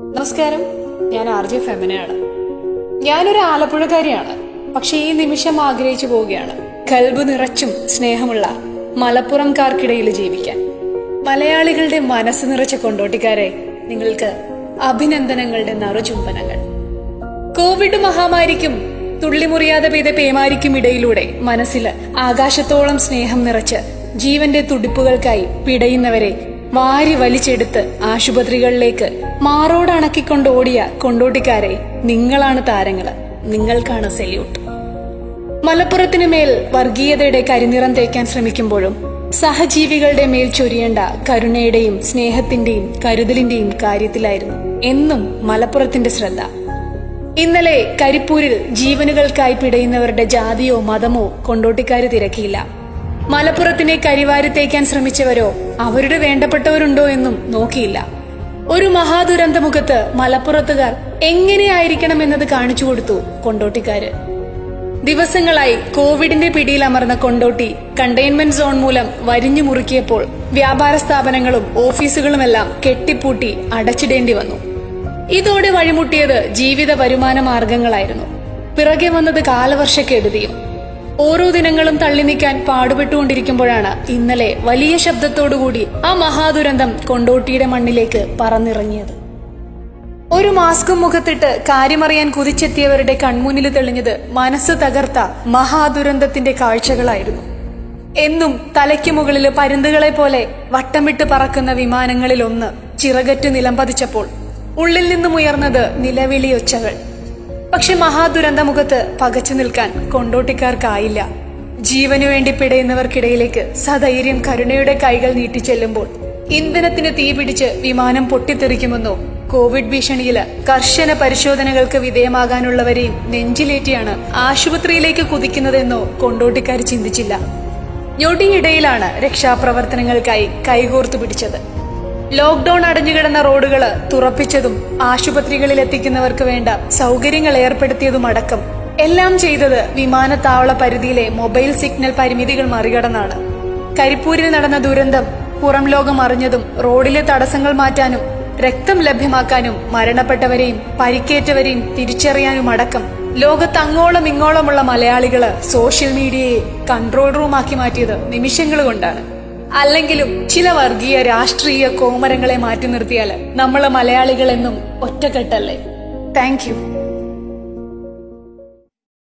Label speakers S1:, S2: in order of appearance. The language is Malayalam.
S1: നമസ്കാരം ഞാൻ ആർ ജെ ഫെമിനയാണ് ഞാനൊരു ആലപ്പുഴക്കാരിയാണ് പക്ഷെ ഈ നിമിഷം ആഗ്രഹിച്ചു പോവുകയാണ് കൽബ് നിറച്ചും സ്നേഹമുള്ള മലപ്പുറംകാർക്കിടയിൽ ജീവിക്കാൻ മലയാളികളുടെ മനസ്സ് നിറച്ച കൊണ്ടോട്ടിക്കാരെ നിങ്ങൾക്ക് അഭിനന്ദനങ്ങളുടെ നറുചുംബനങ്ങൾ കോവിഡ് മഹാമാരിക്കും തുള്ളിമുറിയാതെ പെയ്ത പേമാരിക്കും ഇടയിലൂടെ മനസ്സിൽ ആകാശത്തോളം സ്നേഹം നിറച്ച് ജീവന്റെ തുടിപ്പുകൾക്കായി പിടയുന്നവരെ വാരി വലിച്ചെടുത്ത് ആശുപത്രികളിലേക്ക് മാറോടണക്കിക്കൊണ്ട് ഓടിയ കൊണ്ടോട്ടിക്കാരെ നിങ്ങളാണ് താരങ്ങള് നിങ്ങൾക്കാണ് സല്യൂട്ട് മലപ്പുറത്തിന് മേൽ വർഗീയതയുടെ കരിനിറം തേക്കാൻ ശ്രമിക്കുമ്പോഴും സഹജീവികളുടെ മേൽ ചൊരിയേണ്ട കരുണയുടെയും സ്നേഹത്തിന്റെയും കരുതലിന്റെയും കാര്യത്തിലായിരുന്നു എന്നും മലപ്പുറത്തിന്റെ ശ്രദ്ധ ഇന്നലെ കരിപ്പൂരിൽ ജീവനുകൾക്കായി പിടയുന്നവരുടെ ജാതിയോ മതമോ കൊണ്ടോട്ടിക്കാര് തിരക്കിയില്ല മലപ്പുറത്തിനെ കരിവാരി തേക്കാൻ ശ്രമിച്ചവരോ അവരുടെ വേണ്ടപ്പെട്ടവരുണ്ടോ എന്നും നോക്കിയില്ല ഒരു മഹാദുരന്തമുഖത്ത് മലപ്പുറത്തുകാർ എങ്ങനെയായിരിക്കണം എന്നത് കാണിച്ചു കൊടുത്തു കൊണ്ടോട്ടിക്കാര് ദിവസങ്ങളായി കോവിഡിന്റെ പിടിയിൽ അമർന്ന കൊണ്ടോട്ടി കണ്ടെയ്ൻമെന്റ് സോൺ മൂലം വരിഞ്ഞു മുറുക്കിയപ്പോൾ വ്യാപാര സ്ഥാപനങ്ങളും ഓഫീസുകളുമെല്ലാം കെട്ടിപ്പൂട്ടി അടച്ചിടേണ്ടി വന്നു ഇതോടെ വഴിമുട്ടിയത് ജീവിത വരുമാന മാർഗങ്ങളായിരുന്നു പിറകെ വന്നത് കാലവർഷക്കെടുതിയും ഓരോ ദിനങ്ങളും തള്ളി നീക്കാൻ പാടുപെട്ടുകൊണ്ടിരിക്കുമ്പോഴാണ് ഇന്നലെ വലിയ ശബ്ദത്തോടുകൂടി ആ മഹാദുരന്തം കൊണ്ടോട്ടിയുടെ മണ്ണിലേക്ക് പറന്നിറങ്ങിയത് ഒരു മാസ്കും മുഖത്തിട്ട് കാര്യമറിയാൻ കുതിച്ചെത്തിയവരുടെ കൺമുന്നിൽ തെളിഞ്ഞത് മനസ്സ് തകർത്ത മഹാദുരന്തത്തിന്റെ കാഴ്ചകളായിരുന്നു എന്നും തലയ്ക്ക് മുകളിൽ പരുന്തുകളെ പോലെ വട്ടമിട്ട് പറക്കുന്ന വിമാനങ്ങളിൽ ഒന്ന് ചിറകറ്റ് നിലംപതിച്ചപ്പോൾ ഉള്ളിൽ നിന്നും ഉയർന്നത് നിലവിളിയൊച്ചകൾ പക്ഷെ മഹാദുരന്തമുഖത്ത് പകച്ചു നിൽക്കാൻ കൊണ്ടോട്ടിക്കാർക്കായില്ല ജീവനു വേണ്ടി പിടയുന്നവർക്കിടയിലേക്ക് സധൈര്യം കരുണയുടെ കൈകൾ നീട്ടിച്ചെല്ലുമ്പോൾ ഇന്ധനത്തിന് തീപിടിച്ച് വിമാനം പൊട്ടിത്തെറിക്കുമെന്നോ കോവിഡ് ഭീഷണിയില് കർശന പരിശോധനകൾക്ക് വിധേയമാകാനുള്ളവരെയും നെഞ്ചിലേറ്റിയാണ് ആശുപത്രിയിലേക്ക് കുതിക്കുന്നതെന്നോ കൊണ്ടോട്ടിക്കാർ ചിന്തിച്ചില്ല ഞൊടിയിടയിലാണ് രക്ഷാപ്രവർത്തനങ്ങൾക്കായി കൈകോർത്തു പിടിച്ചത് ലോക്ഡൌൺ അടഞ്ഞുകിടന്ന റോഡുകള് തുറപ്പിച്ചതും ആശുപത്രികളിൽ എത്തിക്കുന്നവർക്ക് വേണ്ട സൗകര്യങ്ങൾ ഏർപ്പെടുത്തിയതുമടക്കം എല്ലാം ചെയ്തത് വിമാനത്താവള പരിധിയിലെ മൊബൈൽ സിഗ്നൽ പരിമിതികൾ മറികടന്നാണ് കരിപ്പൂരിൽ നടന്ന ദുരന്തം പുറം ലോകം അറിഞ്ഞതും റോഡിലെ തടസ്സങ്ങൾ മാറ്റാനും രക്തം ലഭ്യമാക്കാനും മരണപ്പെട്ടവരെയും പരിക്കേറ്റവരെയും തിരിച്ചറിയാനും അടക്കം ലോകത്തങ്ങോളം ഇങ്ങോളമുള്ള മലയാളികള് സോഷ്യൽ മീഡിയയെ കൺട്രോൾ റൂമാക്കി മാറ്റിയത് നിമിഷങ്ങൾ കൊണ്ടാണ് അല്ലെങ്കിലും ചില വർഗീയ രാഷ്ട്രീയ കോമരങ്ങളെ മാറ്റി നിർത്തിയാൽ നമ്മള് മലയാളികൾ എന്നും ഒറ്റക്കെട്ടല്ലേ താങ്ക് യു